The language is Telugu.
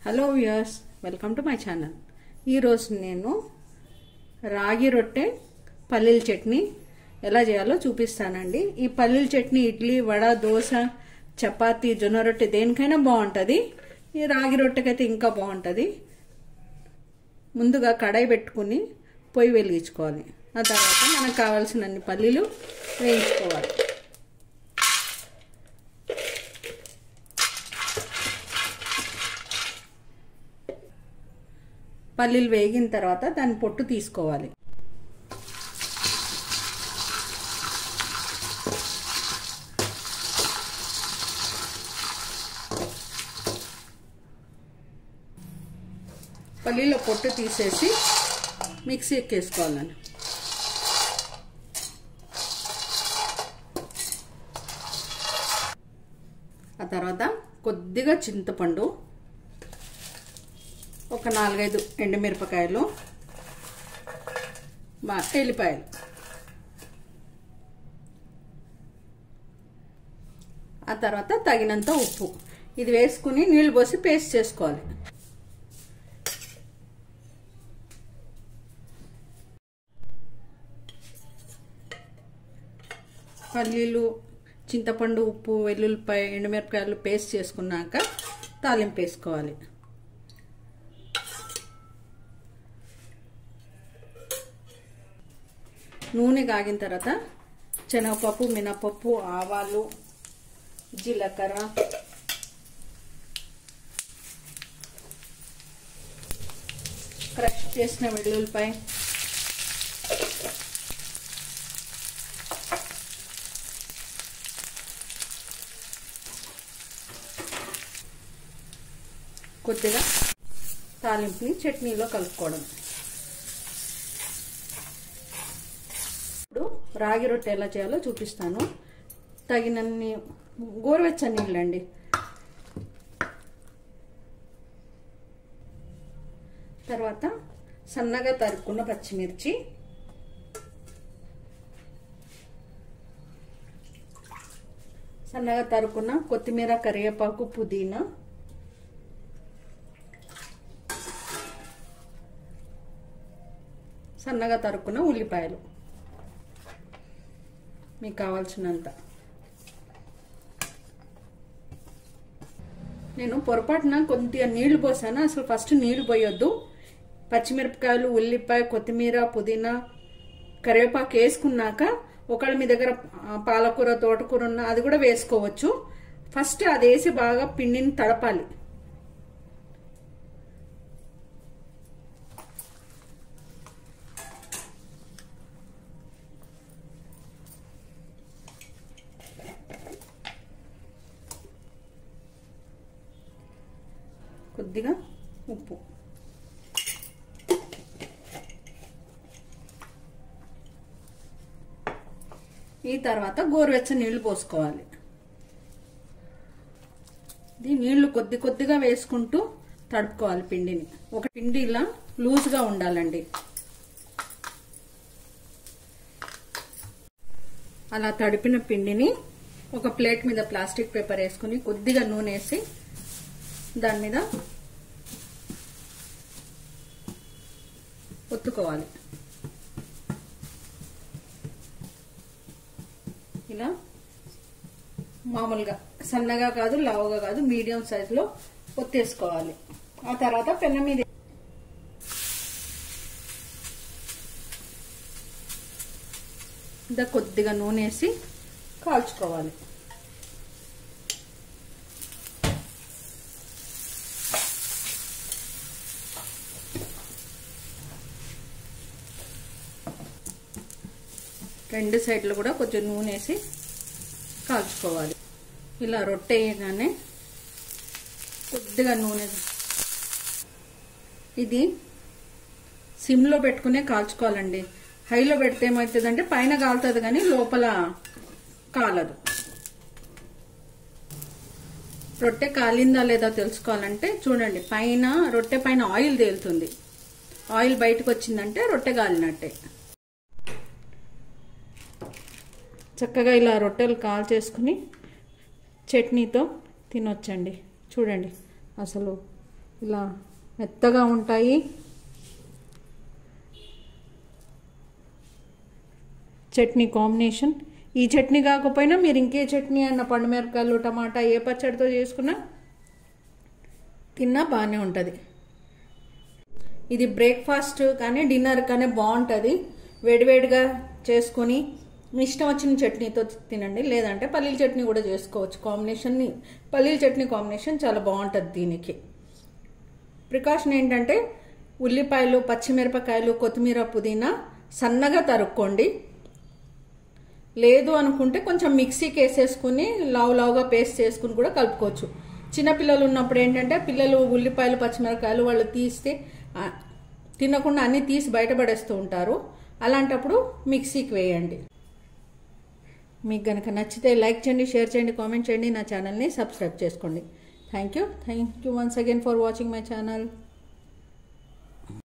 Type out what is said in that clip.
hello viewers welcome to my channel ఈరోజు నేను రాగి రొట్టె పల్లీల చట్నీ ఎలా చేయాలో చూపిస్తానండి ఈ పల్లీల చట్నీ ఇడ్లీ వడ దోశ చపాతీ జొన్న రొట్టె దేనికైనా బాగుంటుంది ఈ రాగి రొట్టెకైతే ఇంకా బాగుంటుంది ముందుగా కడాయి పెట్టుకుని పొయ్యి వెలిగించుకోవాలి ఆ తర్వాత మనకు కావాల్సినన్ని పల్లీలు వేయించుకోవాలి పల్లీలు వేగిన తర్వాత దాని పొట్టు తీసుకోవాలి పల్లీల పొట్టు తీసేసి మిక్సీ ఎక్కేసుకోవాలని ఆ తర్వాత కొద్దిగా చింతపండు ఒక నాలుగైదు ఎండుమిరపకాయలు మా ఎల్లిపాయలు ఆ తర్వాత తగినంత ఉప్పు ఇది వేసుకుని నీళ్లు పోసి పేస్ట్ చేసుకోవాలి పల్లీలు చింతపండు ఉప్పు వెల్లుల్లిపాయ ఎండుమిరపకాయలు పేస్ట్ చేసుకున్నాక తాలింపు వేసుకోవాలి నూనె కాగిన తర్వాత శనగపప్పు మినపప్పు ఆవాలు జీలకర్ర క్రష్ చేసిన వెల్లుల్లిపాయ కొద్దిగా తాలింపుని చట్నీలో కలుపుకోవడం ఇప్పుడు రాగి రొట్టె ఎలా చేయాలో చూపిస్తాను తగినన్ని గోరువెచ్చని నీళ్ళండి తర్వాత సన్నగా తరుక్కున్న పచ్చిమిర్చి సన్నగా తరుక్కున్న కొత్తిమీర కరివేపాకు పుదీనా సన్నగా తరుక్కున్న ఉల్లిపాయలు మీకు కావాల్సినంత నేను పొరపాటున కొద్దిగా నీళ్లు పోసాను అసలు ఫస్ట్ నీళ్లు పోయొద్దు పచ్చిమిరపకాయలు ఉల్లిపాయ కొత్తిమీర పుదీనా కరివేపాకు వేసుకున్నాక ఒకళ్ళ మీ దగ్గర పాలకూర తోటకూర ఉన్న అది కూడా వేసుకోవచ్చు ఫస్ట్ అది వేసి బాగా పిండిని తడపాలి కొద్దిగా ఉప్పు ఈ తర్వాత గోరువెచ్చని నీళ్లు పోసుకోవాలి ఇది నీళ్లు కొద్ది కొద్దిగా వేసుకుంటూ తడుపుకోవాలి పిండిని ఒక పిండి ఇలా లూజ్గా ఉండాలండి అలా తడిపిన పిండిని ఒక ప్లేట్ మీద ప్లాస్టిక్ పేపర్ వేసుకుని కొద్దిగా నూనె వేసి దాని మీద ఒత్తుకోవాలి ఇలా మామూలుగా సన్నగా కాదు లావుగా కాదు మీడియం సైజులో ఒత్తేసుకోవాలి ఆ తర్వాత పెన్న మీద ఇంత కొద్దిగా నూనె వేసి కాల్చుకోవాలి రెండు సైడ్లు కూడా కొంచెం నూనె వేసి కాల్చుకోవాలి ఇలా రొట్టె వేయగానే కొద్దిగా నూనె ఇది సిమ్లో పెట్టుకునే కాల్చుకోవాలండి హైలో పెడితే ఏమవుతుందంటే పైన కాలుతుంది కానీ లోపల కాలదు రొట్టె కాలిందా లేదా తెలుసుకోవాలంటే చూడండి పైన రొట్టె పైన ఆయిల్ తేలుతుంది ఆయిల్ బయటకు వచ్చిందంటే రొట్టె కాలినట్టే చక్కగా ఇలా రొట్టెలు కాల్ చేసుకుని చట్నీతో తినొచ్చండి చూడండి అసలు ఇలా మెత్తగా ఉంటాయి చట్నీ కాంబినేషన్ ఈ చట్నీ కాకపోయినా మీరు ఇంకే చట్నీ అన్న పండుమిరపకాయలు టమాటా ఏ పచ్చడితో చేసుకున్నా తిన్నా బాగానే ఉంటుంది ఇది బ్రేక్ఫాస్ట్ కానీ డిన్నర్ కానీ బాగుంటుంది వేడివేడిగా చేసుకొని మీ ఇష్టం వచ్చిన చట్నీతో తినండి లేదంటే పల్లీల చట్నీ కూడా చేసుకోవచ్చు కాంబినేషన్ని పల్లీల చట్నీ కాంబినేషన్ చాలా బాగుంటుంది దీనికి ప్రికాషన్ ఏంటంటే ఉల్లిపాయలు పచ్చిమిరపకాయలు కొత్తిమీర పుదీనా సన్నగా తరుక్కోండి లేదు అనుకుంటే కొంచెం మిక్సీకి వేసేసుకుని లావు లావుగా పేస్ట్ చేసుకుని కూడా కలుపుకోవచ్చు చిన్నపిల్లలు ఉన్నప్పుడు ఏంటంటే పిల్లలు ఉల్లిపాయలు పచ్చిమిరపకాయలు వాళ్ళు తీస్తే ఆ, తినకుండా అన్నీ తీసి బయటపడేస్తూ ఉంటారు అలాంటప్పుడు మిక్సీకి వేయండి మీకు కనుక నచ్చితే లైక్ చేయండి షేర్ చేయండి కామెంట్ చేయండి నా ఛానల్ని సబ్స్క్రైబ్ చేసుకోండి thank you thank you once again for watching my channel